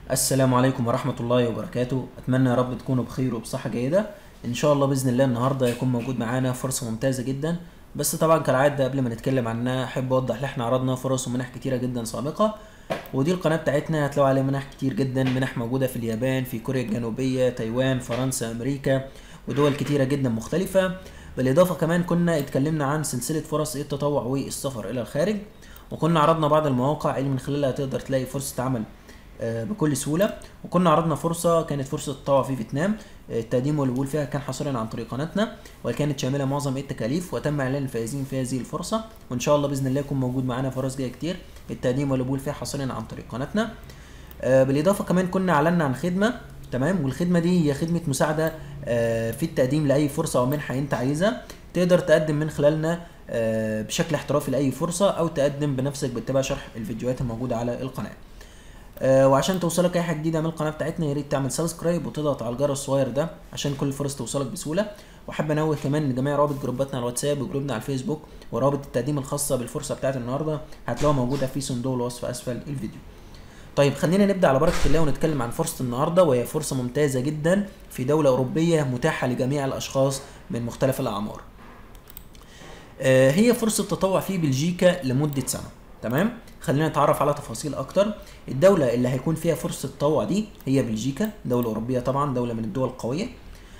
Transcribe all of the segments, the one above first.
السلام عليكم ورحمة الله وبركاته أتمنى يا رب تكونوا بخير وبصحة جيدة إن شاء الله بإذن الله النهاردة يكون موجود معانا فرصة ممتازة جدا بس طبعا كالعادة قبل ما نتكلم عنها أحب أوضح إن إحنا عرضنا فرص ومنح كتيرة جدا سابقة ودي القناة بتاعتنا هتلاقوا عليها منح كتير جدا منح موجودة في اليابان في كوريا الجنوبية تايوان فرنسا أمريكا ودول كتيرة جدا مختلفة بالإضافة كمان كنا اتكلمنا عن سلسلة فرص التطوع والسفر إلى الخارج وكنا عرضنا بعض المواقع اللي من خلالها تقدر تلاقي فرصة عمل آه، بكل سهوله وكنا عرضنا فرصه كانت فرصه تطوع في فيتنام آه، التقديم والقبول فيها كان حصريا عن طريق قناتنا وكانت شامله معظم التكاليف وتم اعلان الفائزين في هذه الفرصه وان شاء الله باذن الله يكون موجود معانا فرص جايه كتير التقديم والقبول فيها حصريا عن طريق قناتنا آه، بالاضافه كمان كنا اعلنا عن خدمه تمام والخدمه دي هي خدمه مساعده آه، في التقديم لاي فرصه او منحه انت عايزها تقدر تقدم من خلالنا آه، بشكل احترافي لاي فرصه او تقدم بنفسك باتباع شرح الفيديوهات الموجوده على القناه آه، وعشان توصلك اي حاجه جديده من القناه بتاعتنا يا ريت تعمل سبسكرايب وتضغط على الجرس الصغير ده عشان كل الفرص توصلك بسهوله واحب انوه كمان ان جميع روابط جروباتنا على الواتساب وجروبنا على الفيسبوك وروابط التقديم الخاصه بالفرصه بتاعت النهارده هتلاقوها موجوده في صندوق الوصف اسفل الفيديو طيب خلينا نبدا على بركه الله ونتكلم عن فرصه النهارده وهي فرصه ممتازه جدا في دوله اوروبيه متاحه لجميع الاشخاص من مختلف الاعمار آه، هي فرصة تطوع في بلجيكا لمدة سنة تمام خلينا نتعرف على تفاصيل اكتر الدولة اللي هيكون فيها فرصة التطوع دي هي بلجيكا دولة اوروبية طبعا دولة من الدول القوية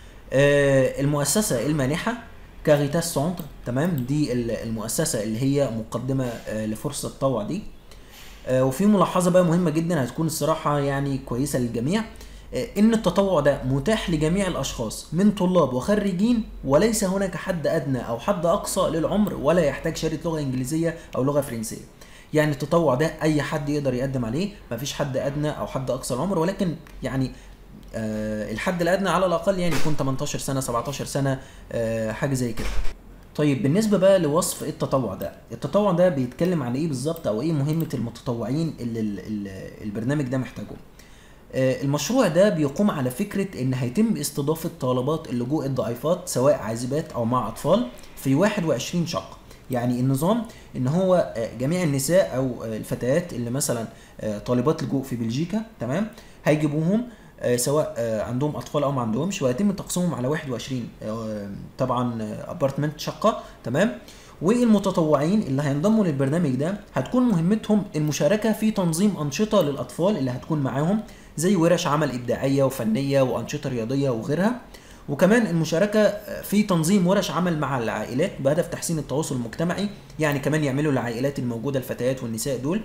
آه، المؤسسة المانحة كاريتاس سونتر تمام دي ال- المؤسسة اللي هي مقدمة آه، لفرصة التطوع دي آه، وفي ملاحظة بقى مهمة جدا هتكون الصراحة يعني كويسة للجميع آه، ان التطوع ده متاح لجميع الاشخاص من طلاب وخريجين وليس هناك حد ادنى او حد اقصى للعمر ولا يحتاج شهاده لغه انجليزيه او لغه فرنسيه يعني التطوع ده اي حد يقدر يقدم عليه مفيش حد ادنى او حد اقصى العمر ولكن يعني آه الحد الادنى على الاقل يعني يكون 18 سنه 17 سنه آه حاجه زي كده طيب بالنسبه بقى لوصف التطوع ده التطوع ده بيتكلم عن ايه بالظبط او ايه مهمه المتطوعين اللي ال- ال- البرنامج ده محتاجهم آه، المشروع ده بيقوم على فكرة إن هيتم استضافة طالبات اللجوء الضعيفات سواء عازبات أو مع أطفال في 21 شقة يعني النظام إن هو آه، جميع النساء أو آه، الفتيات اللي مثلا آه، طالبات لجوء في بلجيكا تمام هيجيبوهم آه، سواء آه، عندهم أطفال أو ما عندهمش ويتم تقسيمهم على 21 آه، طبعا أبارتمنت شقة تمام والمتطوعين اللي هينضموا للبرنامج ده هتكون مهمتهم المشاركة في تنظيم أنشطة للأطفال اللي هتكون معاهم زي ورش عمل إبداعية وفنية وأنشطة رياضية وغيرها وكمان المشاركة في تنظيم ورش عمل مع العائلات بهدف تحسين التواصل المجتمعي يعني كمان يعملوا العائلات الموجودة الفتيات والنساء دول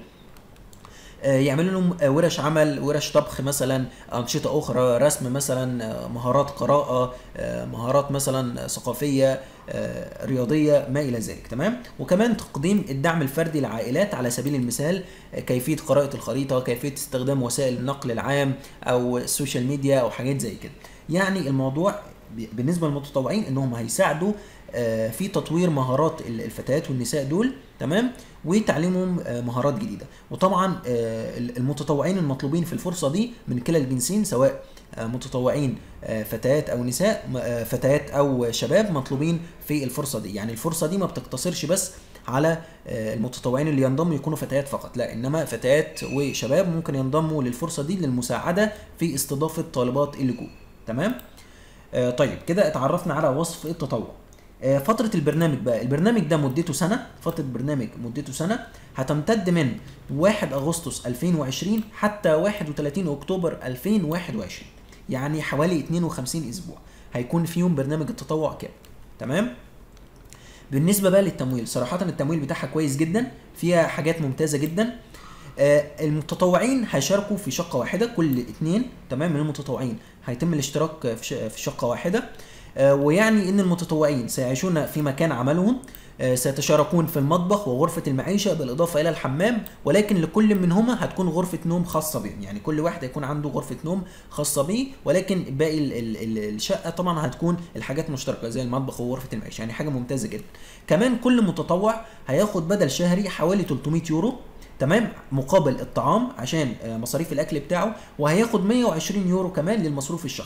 آه، يعملوا لهم آه، ورش عمل ورش طبخ مثلا أنشطة أخرى رسم مثلا آه، مهارات قراءة آه، مهارات مثلا ثقافية آه، رياضية ما إلى ذلك تمام وكمان تقديم الدعم الفردي للعائلات على سبيل المثال آه، كيفية قراءة الخريطة كيفية استخدام وسائل النقل العام أو السوشيال ميديا أو حاجات زي كده يعني الموضوع ب- بالنسبة للمتطوعين إنهم هيساعدوا آه، في تطوير مهارات ال- الفتيات والنساء دول تمام وتعليمهم آه، مهارات جديده وطبعا آه، المتطوعين المطلوبين في الفرصه دي من كلا الجنسين سواء آه، متطوعين آه، فتيات او نساء م- آه، فتيات او شباب مطلوبين في الفرصه دي يعني الفرصه دي ما بتقتصرش بس على آه، المتطوعين اللي ينضموا يكونوا فتيات فقط لا انما فتيات وشباب ممكن ينضموا للفرصه دي للمساعده في استضافه طالبات اللجوء تمام آه، طيب كده اتعرفنا على وصف التطوع آه، فترة البرنامج بقى البرنامج ده مدته سنة فترة برنامج مدته سنة هتمتد من 1 أغسطس 2020 حتى 31 أكتوبر 2021 يعني حوالي 52 أسبوع هيكون فيهم برنامج التطوع كامل تمام بالنسبة بقى للتمويل صراحة التمويل بتاعها كويس جدا فيها حاجات ممتازة جدا آه، المتطوعين هيشاركوا في شقة واحدة كل اتنين تمام من المتطوعين هيتم الاشتراك في ش- في شقة واحدة آه، ويعني ان المتطوعين سيعيشون في مكان عملهم آه، سيتشاركون في المطبخ وغرفة المعيشة بالإضافة إلى الحمام ولكن لكل منهما هتكون غرفة نوم خاصة بهم يعني كل واحد هيكون عنده غرفة نوم خاصة بيه ولكن باقي ال- ال- ال- الشقة طبعا هتكون الحاجات مشتركة زي المطبخ وغرفة المعيشة يعني حاجة ممتازة جدا كمان كل متطوع هياخد بدل شهري حوالي 300 يورو تمام مقابل الطعام عشان آه، مصاريف الاكل بتاعه وهياخد 120 يورو كمان للمصروف الشخصي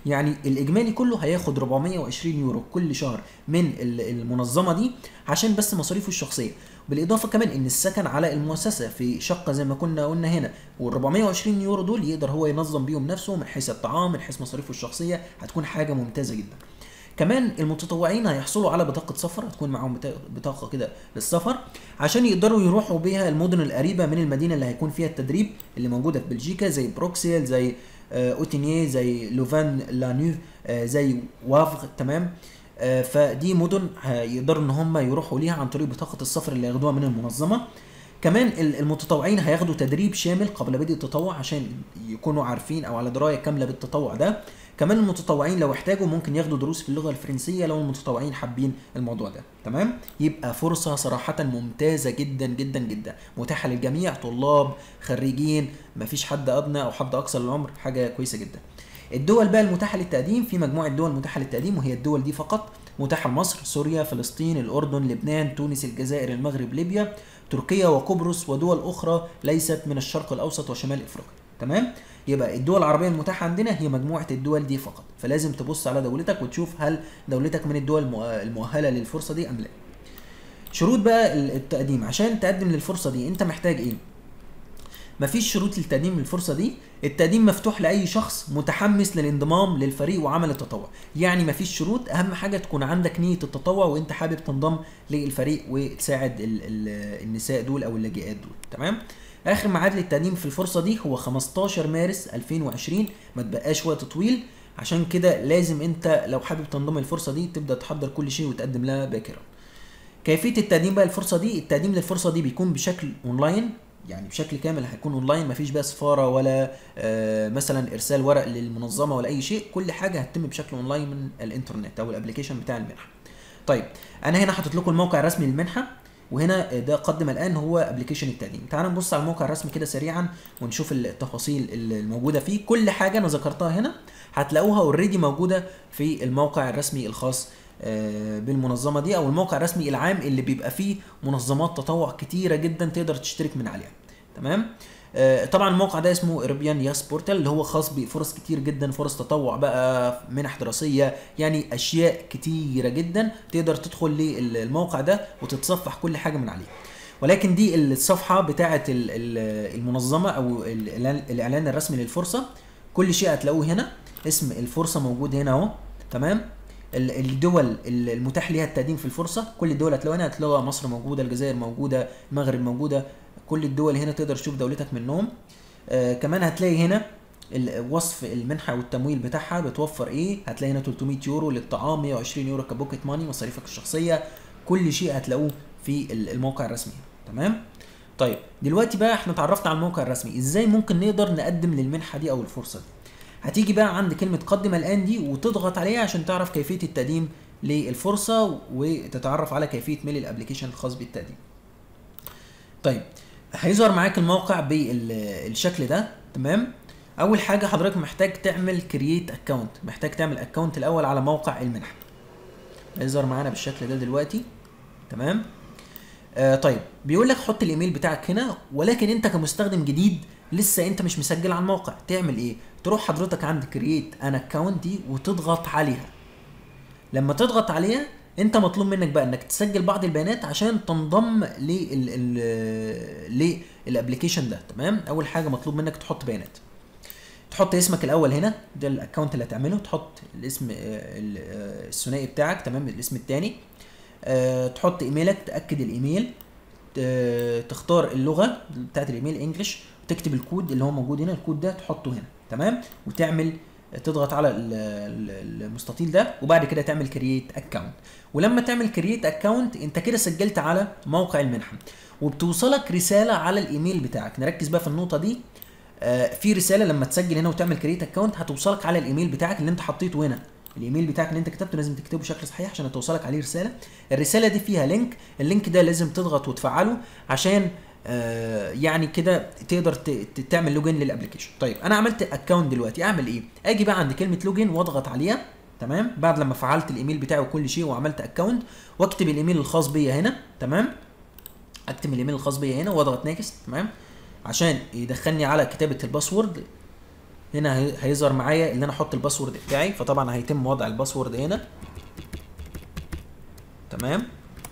يعني الاجمالي كله هياخد 420 يورو كل شهر من ال- المنظمه دي عشان بس مصاريفه الشخصيه بالاضافه كمان ان السكن على المؤسسه في شقه زي ما كنا قلنا هنا وال 420 يورو دول يقدر هو ينظم بيهم نفسه من حيث الطعام من حيث مصاريفه الشخصيه هتكون حاجه ممتازه جدا كمان المتطوعين هيحصلوا على بطاقه سفر هتكون معاهم بتا- بطاقه كده للسفر عشان يقدروا يروحوا بيها المدن القريبه من المدينه اللي هيكون فيها التدريب اللي موجوده في بلجيكا زي بروكسيل زي آه، اوتينيه زي لوفان لانوف آه، زي وافغ تمام آه، فدي مدن هيقدروا ان هم يروحوا ليها عن طريق بطاقه السفر اللي ياخدوها من المنظمه كمان ال- المتطوعين هياخدوا تدريب شامل قبل بدء التطوع عشان يكونوا عارفين او على درايه كامله بالتطوع ده كمان المتطوعين لو احتاجوا ممكن ياخدوا دروس في اللغه الفرنسيه لو المتطوعين حابين الموضوع ده تمام يبقى فرصه صراحه ممتازه جدا جدا جدا متاحه للجميع طلاب خريجين مفيش حد ادنى او حد اقصى للعمر حاجه كويسه جدا الدول بقى المتاحه للتقديم في مجموعه دول متاحه للتقديم وهي الدول دي فقط متاحه لمصر سوريا فلسطين الاردن لبنان تونس الجزائر المغرب ليبيا تركيا وقبرص ودول اخرى ليست من الشرق الاوسط وشمال افريقيا تمام يبقى الدول العربيه المتاحه عندنا هي مجموعه الدول دي فقط فلازم تبص على دولتك وتشوف هل دولتك من الدول المؤ- المؤهله للفرصه دي ام لا شروط بقى التقديم عشان تقدم للفرصه دي انت محتاج ايه مفيش شروط للتقديم للفرصه دي التقديم مفتوح لاي شخص متحمس للانضمام للفريق وعمل التطوع يعني مفيش شروط اهم حاجه تكون عندك نيه التطوع وانت حابب تنضم للفريق وتساعد ال ال النساء دول او اللاجئات دول تمام اخر ميعاد للتقديم في الفرصه دي هو 15 مارس 2020 ما تبقاش وقت طويل عشان كده لازم انت لو حابب تنضم للفرصه دي تبدا تحضر كل شيء وتقدم لها باكرا كيفيه التقديم بقى الفرصه دي التقديم للفرصه دي بيكون بشكل اونلاين يعني بشكل كامل هيكون اونلاين مفيش بقى سفاره ولا آه مثلا ارسال ورق للمنظمه ولا اي شيء كل حاجه هتتم بشكل اونلاين من الانترنت او الابلكيشن بتاع المنحه طيب انا هنا حاطط لكم الموقع الرسمي للمنحه وهنا ده قدم الان هو ابلكيشن التقديم تعالوا نبص على الموقع الرسمي كده سريعا ونشوف التفاصيل الموجوده فيه كل حاجه انا ذكرتها هنا هتلاقوها اوريدي موجوده في الموقع الرسمي الخاص آه، بالمنظمه دي او الموقع الرسمي العام اللي بيبقى فيه منظمات تطوع كتيره جدا تقدر تشترك من عليها تمام آه، طبعا الموقع ده اسمه اربيان ياس بورتال اللي هو خاص بفرص كتير جدا فرص تطوع بقى منح دراسيه يعني اشياء كتيره جدا تقدر تدخل للموقع ده وتتصفح كل حاجه من عليه ولكن دي الصفحه بتاعه ال- ال- المنظمه او ال- الاعلان الرسمي للفرصه كل شيء هتلاقوه هنا اسم الفرصه موجود هنا اهو تمام ال- الدول ال- المتاح ليها التقديم في الفرصه كل الدول هتلاقوها هنا هتلاقوها مصر موجوده الجزائر موجوده المغرب موجوده كل الدول هنا تقدر تشوف دولتك منهم آه كمان هتلاقي هنا ال- وصف المنحه والتمويل بتاعها بتوفر ايه هتلاقي هنا 300 يورو للطعام 120 يورو كبوكيت ماني مصاريفك الشخصيه كل شيء هتلاقوه في ال- الموقع الرسمي تمام طيب دلوقتي بقى احنا اتعرفنا على الموقع الرسمي ازاي ممكن نقدر نقدم للمنحه دي او الفرصه دي هتيجي بقى عند كلمه قدم الان دي وتضغط عليها عشان تعرف كيفيه التقديم للفرصه وتتعرف على كيفيه ميل الابلكيشن الخاص بالتقديم طيب هيظهر معاك الموقع بالشكل ده تمام اول حاجه حضرتك محتاج تعمل كرييت اكونت محتاج تعمل اكونت الاول على موقع المنحه هيظهر معانا بالشكل ده دلوقتي تمام آه طيب بيقول لك حط الايميل بتاعك هنا ولكن انت كمستخدم جديد لسه انت مش مسجل على الموقع تعمل ايه تروح حضرتك عند كرييت ان اكونت دي وتضغط عليها لما تضغط عليها انت مطلوب منك بقى انك تسجل بعض البيانات عشان تنضم لل للابلكيشن ده تمام اول حاجه مطلوب منك تحط بيانات تحط اسمك الاول هنا ده الاكونت اللي هتعمله تحط الاسم آه، ال- آه، الثنائي بتاعك تمام الاسم الثاني تحط ايميلك تاكد الايميل ت- تختار اللغه بتاعت الايميل انجلش وتكتب الكود اللي هو موجود هنا الكود ده تحطه هنا تمام وتعمل تضغط على ال- ال- المستطيل ده وبعد كده تعمل كرييت اكونت ولما تعمل كرييت اكونت انت كده سجلت على موقع المنحه وبتوصلك رساله على الايميل بتاعك نركز بقى في النقطه دي آه، في رساله لما تسجل هنا وتعمل كرييت اكونت هتوصلك على الايميل بتاعك اللي انت حطيته هنا الايميل بتاعك اللي انت كتبته لازم تكتبه بشكل صحيح عشان توصلك عليه رساله الرساله دي فيها لينك اللينك ده لازم تضغط وتفعله عشان آه يعني كده تقدر ت- ت- تعمل لوجين للابلكيشن طيب انا عملت اكونت دلوقتي اعمل ايه اجي بقى عند كلمه لوجين واضغط عليها تمام بعد لما فعلت الايميل بتاعي وكل شيء وعملت اكونت واكتب الايميل الخاص بيا هنا تمام اكتب الايميل الخاص بيا هنا واضغط نيكست تمام عشان يدخلني على كتابه الباسورد هنا هي- هيظهر معايا ان انا احط الباسورد بتاعي فطبعا هيتم وضع الباسورد هنا تمام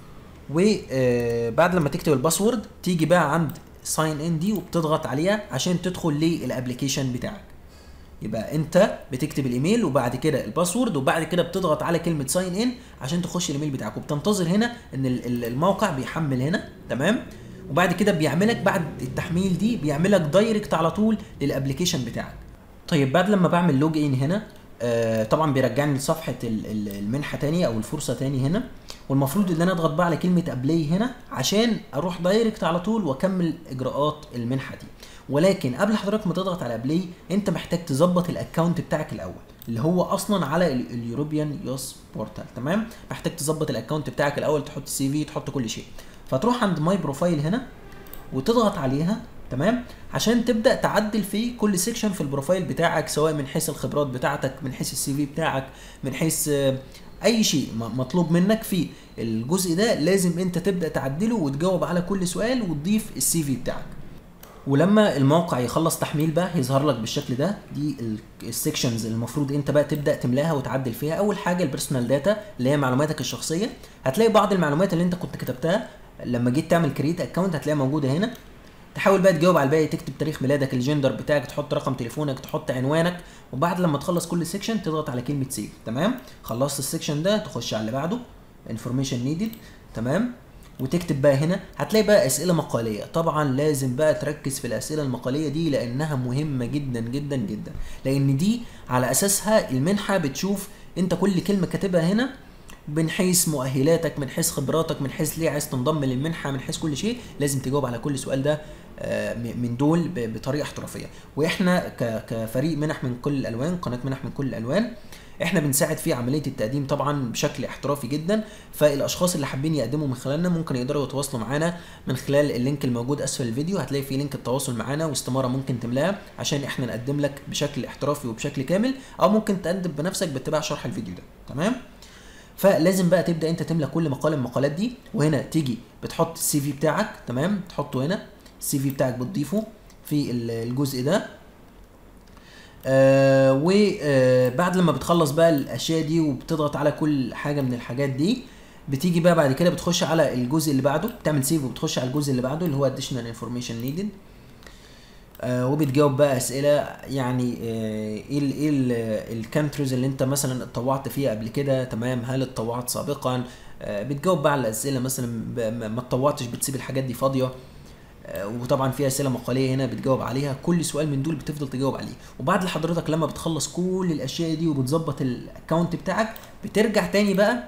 وبعد لما تكتب الباسورد تيجي بقى عند ساين ان دي وبتضغط عليها عشان تدخل للابلكيشن بتاعك يبقى انت بتكتب الايميل وبعد كده الباسورد وبعد كده بتضغط على كلمه ساين ان عشان تخش الايميل بتاعك وبتنتظر هنا ان ال- ال- الموقع بيحمل هنا تمام وبعد كده بيعملك بعد التحميل دي بيعملك دايركت على طول للابلكيشن بتاعك طيب بعد لما بعمل لوج ان هنا آه طبعا بيرجعني لصفحه ال- ال- المنحه تاني او الفرصه تاني هنا والمفروض ان انا اضغط بقى على كلمه ابلاي هنا عشان اروح دايركت على طول واكمل اجراءات المنحه دي ولكن قبل حضرتك ما تضغط على ابلاي انت محتاج تظبط الاكونت بتاعك الاول اللي هو اصلا على ال- اليوروبيان يوس بورتال تمام محتاج تظبط الاكونت بتاعك الاول تحط سي في تحط كل شيء فتروح عند ماي بروفايل هنا وتضغط عليها تمام عشان تبدا تعدل في كل سيكشن في البروفايل بتاعك سواء من حيث الخبرات بتاعتك من حيث السي في بتاعك من حيث آه، اي شيء م- مطلوب منك في الجزء ده لازم انت تبدا تعدله وتجاوب على كل سؤال وتضيف السي في بتاعك ولما الموقع يخلص تحميل بقى هيظهر لك بالشكل ده دي السكشنز المفروض انت بقى تبدا تملاها وتعدل فيها اول حاجه البيرسونال داتا اللي هي معلوماتك الشخصيه هتلاقي بعض المعلومات اللي انت كنت كتبتها لما جيت تعمل كريت اكونت هتلاقيها موجوده هنا تحاول بقى تجاوب على الباقي تكتب تاريخ ميلادك الجندر بتاعك تحط رقم تليفونك تحط عنوانك وبعد لما تخلص كل سيكشن تضغط على كلمه سيف تمام خلصت السيكشن ده تخش على اللي بعده انفورميشن نيدد تمام وتكتب بقى هنا هتلاقي بقى اسئله مقاليه طبعا لازم بقى تركز في الاسئله المقاليه دي لانها مهمه جدا جدا جدا لان دي على اساسها المنحه بتشوف انت كل كلمه كاتبها هنا من حيث مؤهلاتك من حيث خبراتك من حيث ليه عايز تنضم للمنحه من حيث كل شيء لازم تجاوب على كل سؤال ده آه، م- من دول ب- بطريقه احترافيه واحنا ك- كفريق منح من كل الالوان قناه منح من كل الالوان احنا بنساعد في عمليه التقديم طبعا بشكل احترافي جدا فالاشخاص اللي حابين يقدموا من خلالنا ممكن يقدروا يتواصلوا معانا من خلال اللينك الموجود اسفل الفيديو هتلاقي فيه لينك التواصل معانا واستماره ممكن تملاها عشان احنا نقدم لك بشكل احترافي وبشكل كامل او ممكن تقدم بنفسك باتباع شرح الفيديو ده تمام فلازم بقى تبدا انت تملى كل مقال من المقالات دي وهنا تيجي بتحط السي في بتاعك تمام تحطه هنا السي في بتاعك بتضيفه في ال- الجزء ده آه وبعد لما بتخلص بقى الاشياء دي وبتضغط على كل حاجه من الحاجات دي بتيجي بقى بعد كده بتخش على الجزء اللي بعده بتعمل سيف وبتخش على الجزء اللي بعده اللي هو additional information needed آه وبتجاوب بقى اسئله يعني آه ايه ال ايه الكانتريز اللي انت مثلا اتطوعت فيها قبل كده تمام هل اتطوعت سابقا آه بتجاوب بقى على الاسئله مثلا ب- ما ما اتطوعتش بتسيب الحاجات دي فاضيه آه، وطبعا في اسئله مقاليه هنا بتجاوب عليها كل سؤال من دول بتفضل تجاوب عليه وبعد لحضرتك لما بتخلص كل الاشياء دي وبتظبط الاكونت بتاعك بترجع تاني بقى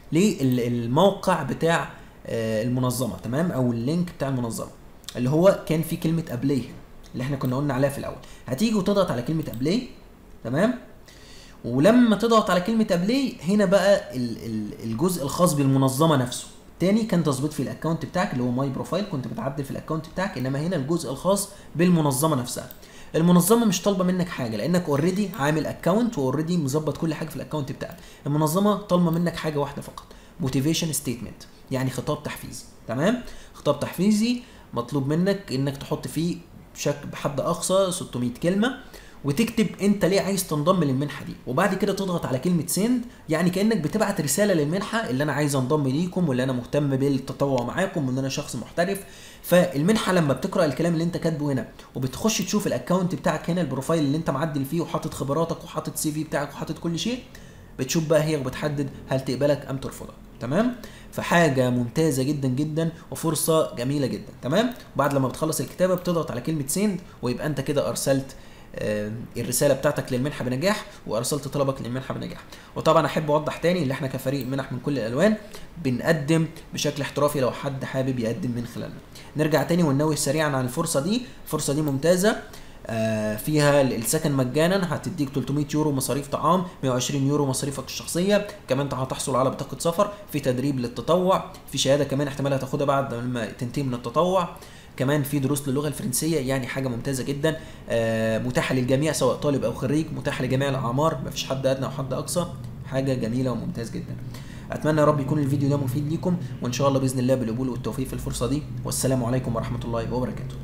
للموقع بتاع آه، المنظمه تمام او اللينك بتاع المنظمه اللي هو كان فيه كلمه ابلاي اللي احنا كنا قلنا عليها في الاول هتيجي وتضغط على كلمه ابلاي تمام ولما تضغط على كلمه ابلاي هنا بقى ال- ال- الجزء الخاص بالمنظمه نفسه تاني كان تظبيط في الاكونت بتاعك اللي هو ماي بروفايل كنت بتعدل في الاكونت بتاعك انما هنا الجزء الخاص بالمنظمه نفسها المنظمه مش طالبه منك حاجه لانك اوريدي عامل اكونت واوريدي مظبط كل حاجه في الاكونت بتاعك المنظمه طالبه منك حاجه واحده فقط موتيفيشن ستيتمنت يعني خطاب تحفيزي تمام خطاب تحفيزي مطلوب منك انك تحط فيه بشكل بحد اقصى 600 كلمه وتكتب انت ليه عايز تنضم للمنحه دي وبعد كده تضغط على كلمه سند يعني كانك بتبعت رساله للمنحه اللي انا عايز انضم ليكم واللي انا مهتم بالتطوع معاكم وان انا شخص محترف فالمنحه لما بتقرا الكلام اللي انت كاتبه هنا وبتخش تشوف الاكونت بتاعك هنا البروفايل اللي انت معدل فيه وحاطط خبراتك وحاطط سي في بتاعك وحاطط كل شيء بتشوف بقى هي وبتحدد هل تقبلك ام ترفضك تمام فحاجه ممتازه جدا جدا وفرصه جميله جدا تمام وبعد لما بتخلص الكتابه بتضغط على كلمه سند ويبقى انت كده ارسلت آه، الرساله بتاعتك للمنحه بنجاح وارسلت طلبك للمنحه بنجاح وطبعا احب اوضح تاني ان احنا كفريق منح من كل الالوان بنقدم بشكل احترافي لو حد حابب يقدم من خلالنا نرجع تاني وننوه سريعا عن الفرصه دي الفرصه دي ممتازه آه، فيها السكن مجانا هتديك 300 يورو مصاريف طعام 120 يورو مصاريفك الشخصيه كمان هتحصل على بطاقه سفر في تدريب للتطوع في شهاده كمان احتمال هتاخدها بعد لما تنتهي من التطوع كمان في دروس للغه الفرنسيه يعني حاجه ممتازه جدا آه، متاحه للجميع سواء طالب او خريج متاحه لجميع الاعمار مفيش حد ادنى وحد اقصى حاجه جميله وممتاز جدا اتمنى يا رب يكون الفيديو ده مفيد ليكم وان شاء الله باذن الله بالقبول والتوفيق في الفرصه دي والسلام عليكم ورحمه الله وبركاته